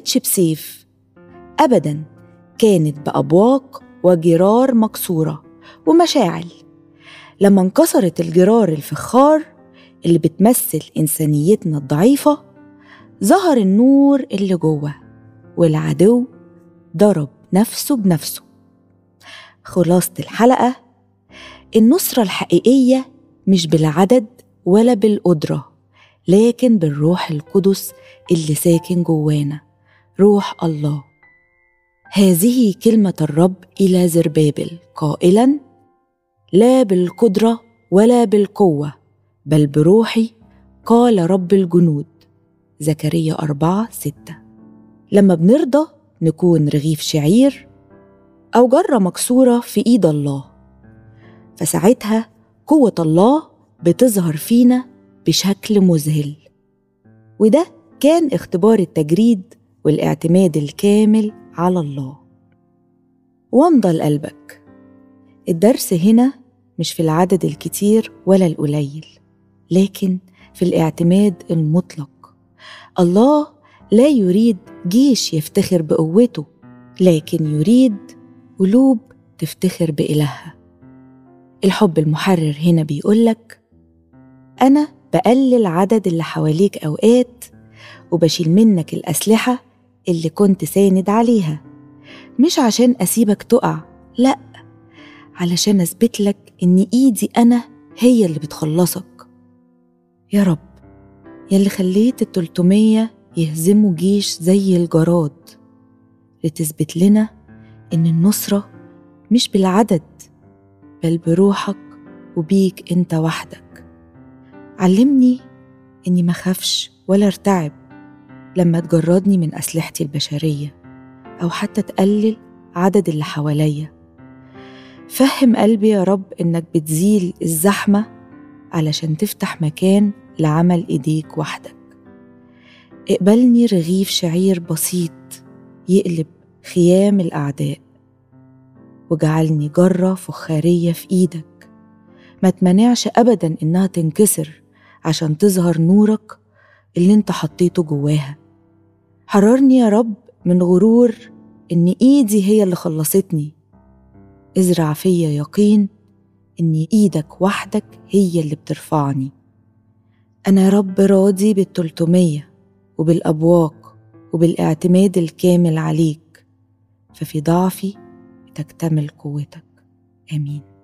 كانتش بسيف أبدا كانت بأبواق وجرار مكسورة ومشاعل لما انكسرت الجرار الفخار اللي بتمثل إنسانيتنا الضعيفة ظهر النور اللي جوه والعدو ضرب نفسه بنفسه خلاصة الحلقة النصرة الحقيقية مش بالعدد ولا بالقدرة لكن بالروح القدس اللي ساكن جوانا روح الله هذه كلمة الرب إلى زربابل قائلا لا بالقدرة ولا بالقوة بل بروحي قال رب الجنود زكريا أربعة ستة لما بنرضى نكون رغيف شعير أو جرة مكسورة في إيد الله فساعتها قوة الله بتظهر فينا بشكل مذهل وده كان اختبار التجريد والاعتماد الكامل على الله وامضى لقلبك الدرس هنا مش في العدد الكتير ولا القليل لكن في الاعتماد المطلق الله لا يريد جيش يفتخر بقوته لكن يريد قلوب تفتخر بإلهها الحب المحرر هنا بيقولك أنا بقلل عدد اللي حواليك أوقات وبشيل منك الأسلحة اللي كنت ساند عليها مش عشان أسيبك تقع لأ علشان أثبت لك إن إيدي أنا هي اللي بتخلصك يا رب يلي خليت التلتمية يهزموا جيش زي الجراد لتثبت لنا إن النصرة مش بالعدد بل بروحك وبيك أنت وحدك علمني إني ما خافش ولا ارتعب لما تجردني من أسلحتي البشرية أو حتى تقلل عدد اللي حواليا فهم قلبي يا رب إنك بتزيل الزحمة علشان تفتح مكان لعمل إيديك وحدك اقبلني رغيف شعير بسيط يقلب خيام الأعداء وجعلني جرة فخارية في إيدك ما تمنعش أبدا إنها تنكسر عشان تظهر نورك اللي انت حطيته جواها حررني يا رب من غرور إن إيدي هي اللي خلصتني ازرع فيا يقين إن إيدك وحدك هي اللي بترفعني أنا يا رب راضي بالتلتمية وبالأبواق وبالاعتماد الكامل عليك ففي ضعفي تكتمل قوتك آمين